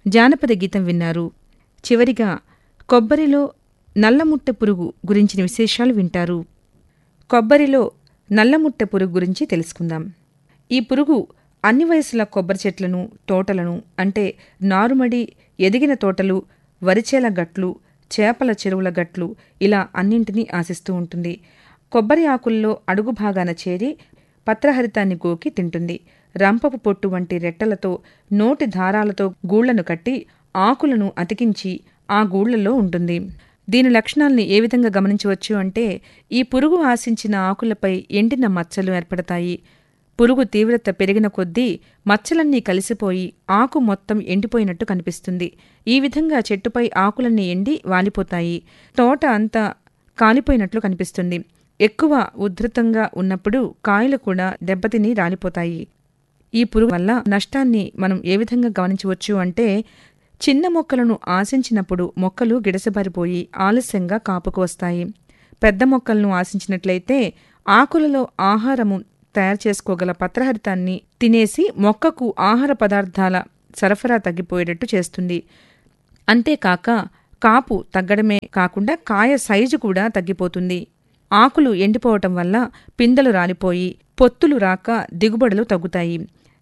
జానపద గీతం విన్నారు చివరిగా కొబ్బరిలో నల్లముట్ట పురుగు గురించిన విశేషాలు వింటారు కొబ్బరిలో నల్లముట్ట పురుగు గురించి తెలుసుకుందాం ఈ పురుగు అన్ని వయసుల కొబ్బరి చెట్లను తోటలను అంటే నారుమడి ఎదిగిన తోటలు వరిచేల గట్లు చేపల చెరువుల గట్లు ఇలా అన్నింటినీ ఆశిస్తూ ఉంటుంది కొబ్బరి ఆకుల్లో అడుగు భాగాన చేరి పత్రహరితాన్ని గోకి తింటుంది రంపపు పొట్టు వంటి రెట్టలతో నోటి దారాలతో గూళ్లను కట్టి ఆకులను అతికించి ఆ గూళ్లలో ఉంటుంది దీని లక్షణాల్ని ఏ విధంగా గమనించవచ్చు అంటే ఈ పురుగు ఆశించిన ఆకులపై ఎండిన మచ్చలు ఏర్పడతాయి పురుగు తీవ్రత పెరిగిన కొద్దీ మచ్చలన్నీ కలిసిపోయి ఆకు మొత్తం ఎండిపోయినట్టు కనిపిస్తుంది ఈ విధంగా చెట్టుపై ఆకులన్నీ ఎండి వాలిపోతాయి తోట అంతా కాలిపోయినట్లు కనిపిస్తుంది ఎక్కువ ఉధృతంగా ఉన్నప్పుడు కాయలు కూడా దెబ్బతిని రాలిపోతాయి ఈ పురుగు వల్ల నష్టాన్ని మనం ఏ విధంగా గమనించవచ్చు అంటే చిన్న మొక్కలను ఆశించినప్పుడు మొక్కలు గిడసబారిపోయి ఆలస్యంగా కాపుకు వస్తాయి పెద్ద మొక్కలను ఆశించినట్లయితే ఆకులలో ఆహారము తయారు చేసుకోగల పత్రహరితాన్ని తినేసి మొక్కకు ఆహార పదార్థాల సరఫరా తగ్గిపోయేటట్టు చేస్తుంది అంతేకాక కాపు తగ్గడమే కాకుండా కాయ సైజు కూడా తగ్గిపోతుంది ఆకులు ఎండిపోవటం వల్ల పిందెలు రాలిపోయి పొత్తులు రాక దిగుబడులు తగ్గుతాయి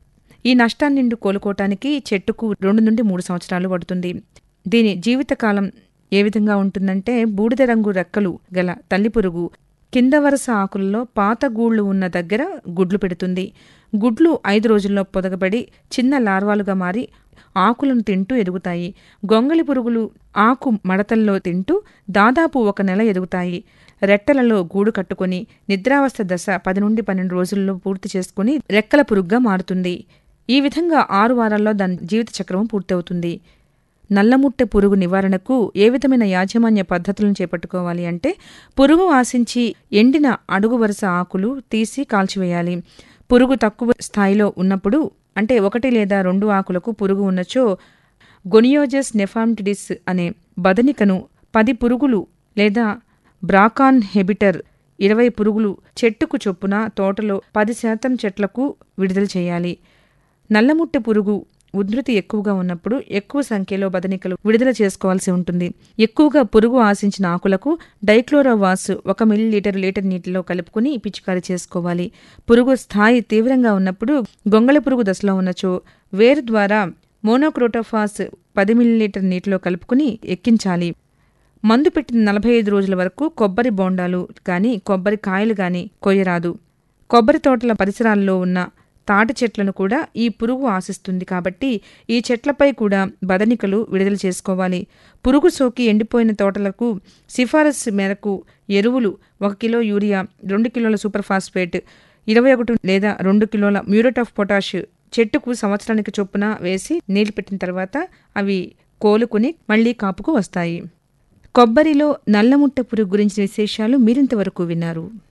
ఈ నష్టాన్ని నుండి కోలుకోవటానికి చెట్టుకు రెండు నుండి మూడు సంవత్సరాలు పడుతుంది దీని జీవితకాలం ఏ విధంగా ఉంటుందంటే బూడిద రంగు రెక్కలు గల తల్లి పురుగు కింద వరుస ఆకులలో పాత గూళ్ళు ఉన్న దగ్గర గుడ్లు పెడుతుంది గుడ్లు ఐదు రోజుల్లో పొదగబడి చిన్న లార్వాలుగా మారి ఆకులను తింటూ ఎదుగుతాయి గొంగళి పురుగులు ఆకు మడతల్లో తింటూ దాదాపు ఒక నెల ఎదుగుతాయి రెట్టలలో గూడు కట్టుకుని నిద్రావస్థ దశ పది నుండి పన్నెండు రోజుల్లో పూర్తి చేసుకుని రెక్కల పురుగుగా మారుతుంది ఈ విధంగా ఆరు వారాల్లో దాని జీవిత చక్రం పూర్తవుతుంది నల్లముట్టె పురుగు నివారణకు ఏ విధమైన యాజమాన్య పద్ధతులను చేపట్టుకోవాలి అంటే పురుగు ఆశించి ఎండిన అడుగు వరుస ఆకులు తీసి కాల్చివేయాలి పురుగు తక్కువ స్థాయిలో ఉన్నప్పుడు అంటే ఒకటి లేదా రెండు ఆకులకు పురుగు ఉన్నచో గొనియోజస్ నెఫామ్టిడిస్ అనే బదనికను పది పురుగులు లేదా బ్రాకాన్ హెబిటర్ ఇరవై పురుగులు చెట్టుకు చొప్పున తోటలో పది శాతం చెట్లకు విడుదల చేయాలి నల్లముట్టె పురుగు ఉధృతి ఎక్కువగా ఉన్నప్పుడు ఎక్కువ సంఖ్యలో బదనికలు విడుదల చేసుకోవాల్సి ఉంటుంది ఎక్కువగా పురుగు ఆశించిన ఆకులకు డైక్లోరోవాస్ ఒక మిల్లీలీటర్ లీటర్ నీటిలో కలుపుకుని పిచికారీ చేసుకోవాలి పురుగు స్థాయి తీవ్రంగా ఉన్నప్పుడు గొంగళి పురుగు దశలో ఉన్నచో వేరు ద్వారా మోనోక్రోటోఫాస్ పది మిల్లీలీటర్ నీటిలో కలుపుకుని ఎక్కించాలి మందు పెట్టిన నలభై ఐదు రోజుల వరకు కొబ్బరి బోండాలు కానీ కొబ్బరి కాయలు కానీ కొయ్యరాదు కొబ్బరి తోటల పరిసరాల్లో ఉన్న తాటి చెట్లను కూడా ఈ పురుగు ఆశిస్తుంది కాబట్టి ఈ చెట్లపై కూడా బదనికలు విడుదల చేసుకోవాలి పురుగు సోకి ఎండిపోయిన తోటలకు సిఫారసు మేరకు ఎరువులు ఒక కిలో యూరియా రెండు కిలోల సూపర్ ఫాస్ఫేట్ ఇరవై ఒకటి లేదా రెండు కిలోల మ్యూరేట్ ఆఫ్ పొటాష్ చెట్టుకు సంవత్సరానికి చొప్పున వేసి నీళ్లు పెట్టిన తర్వాత అవి కోలుకుని మళ్లీ కాపుకు వస్తాయి కొబ్బరిలో నల్లముట్ట పురుగు గురించిన విశేషాలు మీరింతవరకు విన్నారు